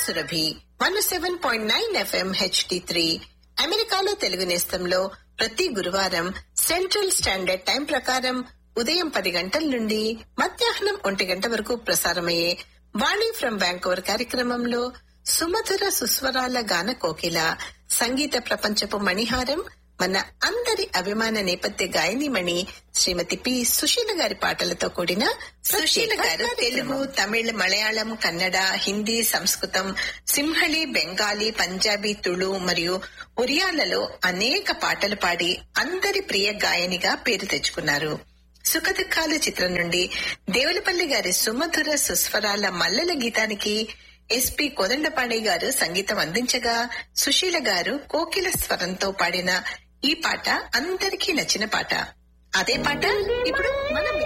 Surabhi one seven point nine FM HD three అమెరికాలో తెలుగు నేస్తంలో ప్రతి గురువారం సెంట్రల్ స్టాండర్డ్ టైం ప్రకారం ఉదయం పది గంటల నుండి మధ్యాహ్నం ఒంటి గంట వరకు ప్రసారమయ్యే వాణి ఫ్రం బ్యాంకోవర్ కార్యక్రమంలో సుమధుర సుస్వరాల గాన కోకిల సంగీత ప్రపంచపు మణిహారం మన అందరి అభిమాన నేపథ్య గాయనిమణి శ్రీమతి పి సుశీల గారి పాటలతో కూడిన సుశీల గారు తెలుగు తమిళ్ మలయాళం కన్నడ హిందీ సంస్కృతం సింహళి బెంగాలీ పంజాబీ తుళు మరియు ఒరియాలలో అనేక పాటలు పాడి అందరి ప్రియ గాయనిగా పేరు తెచ్చుకున్నారు సుఖదుఖాలు చిత్రం నుండి దేవులపల్లి గారి సుమధుర సుస్వరాల మల్లెల గీతానికి ఎస్పి కోదండపాణి గారు సంగీతం అందించగా సుశీల గారు కోకిల స్వరంతో పాడిన ఈ పాట అందరికీ నచ్చిన పాట అదే పాట ఇప్పుడు మనం